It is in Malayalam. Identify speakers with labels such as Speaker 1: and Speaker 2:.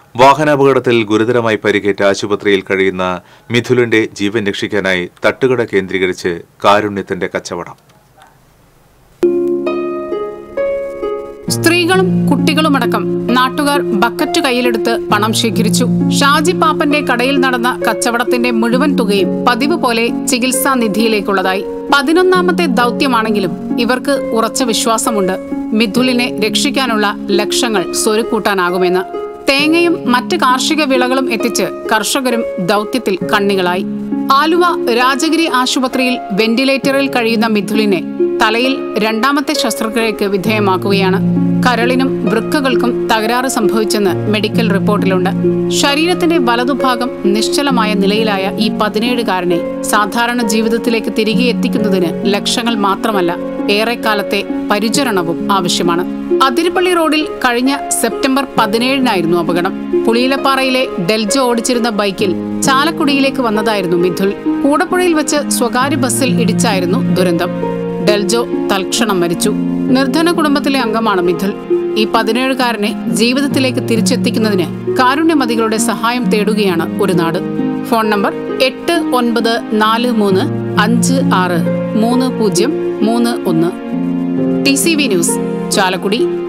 Speaker 1: വാഹനാപകടത്തിൽ ഗുരുതരമായി പരിക്കേറ്റ ആശുപത്രിയിൽ കഴിയുന്ന മിഥുലിന്റെ ജീവൻ രക്ഷിക്കാനായി തട്ടുകട കേന്ദ്രീകരിച്ച് കാരുണ്യത്തിന്റെ കച്ചവടം
Speaker 2: സ്ത്രീകളും കുട്ടികളുമടക്കം നാട്ടുകാർ ബക്കറ്റ് കയ്യിലെടുത്ത് പണം ശേഖരിച്ചു ഷാജി പാപ്പന്റെ കടയിൽ നടന്ന കച്ചവടത്തിന്റെ മുഴുവൻ തുകയും പതിവ് പോലെ ചികിത്സാ നിധിയിലേക്കുള്ളതായി പതിനൊന്നാമത്തെ ദൗത്യമാണെങ്കിലും ഇവർക്ക് ഉറച്ച വിശ്വാസമുണ്ട് മിഥുലിനെ രക്ഷിക്കാനുള്ള ലക്ഷങ്ങൾ സ്വരുക്കൂട്ടാനാകുമെന്ന് തേങ്ങയും മറ്റ് കാർഷിക വിളകളും എത്തിച്ച് കർഷകരും ദൗത്യത്തിൽ കണ്ണികളായി ആലുവ രാജഗിരി ആശുപത്രിയിൽ വെന്റിലേറ്ററിൽ കഴിയുന്ന മിഥുലിനെ തലയിൽ രണ്ടാമത്തെ ശസ്ത്രക്രിയയ്ക്ക് വിധേയമാക്കുകയാണ് കരളിനും വൃക്കകൾക്കും തകരാറ് സംഭവിച്ചെന്ന് മെഡിക്കൽ റിപ്പോർട്ടിലുണ്ട് ശരീരത്തിന്റെ വലതുഭാഗം നിശ്ചലമായ നിലയിലായ ഈ പതിനേഴുകാരനെ സാധാരണ ജീവിതത്തിലേക്ക് തിരികെ എത്തിക്കുന്നതിന് ലക്ഷങ്ങൾ മാത്രമല്ല ഏറെക്കാലത്തെ പരിചരണവും ആവശ്യമാണ് അതിരപ്പള്ളി റോഡിൽ കഴിഞ്ഞ സെപ്റ്റംബർ പതിനേഴിനായിരുന്നു അപകടം പുളിയിലപ്പാറയിലെ ഡെൽജോ ഓടിച്ചിരുന്ന ബൈക്കിൽ ചാലക്കുടിയിലേക്ക് വന്നതായിരുന്നു മിഥുൽ കൂടപ്പുഴയിൽ വെച്ച് സ്വകാര്യ ബസ്സിൽ ഇടിച്ചായിരുന്നു ദുരന്തം ഡെൽജോ തൽക്ഷണം മരിച്ചു നിർധന കുടുംബത്തിലെ അംഗമാണ് മിഥുൽ ഈ പതിനേഴുകാരനെ ജീവിതത്തിലേക്ക് തിരിച്ചെത്തിക്കുന്നതിന് കാരുണ്യമതികളുടെ സഹായം തേടുകയാണ് ഒരു നാട് ഫോൺ നമ്പർ എട്ട് ഒൻപത് നാല് മൂന്ന് അഞ്ച് ആറ് മൂന്ന് പൂജ്യം മൂന്ന് ഒന്ന് T C V news Chalakudy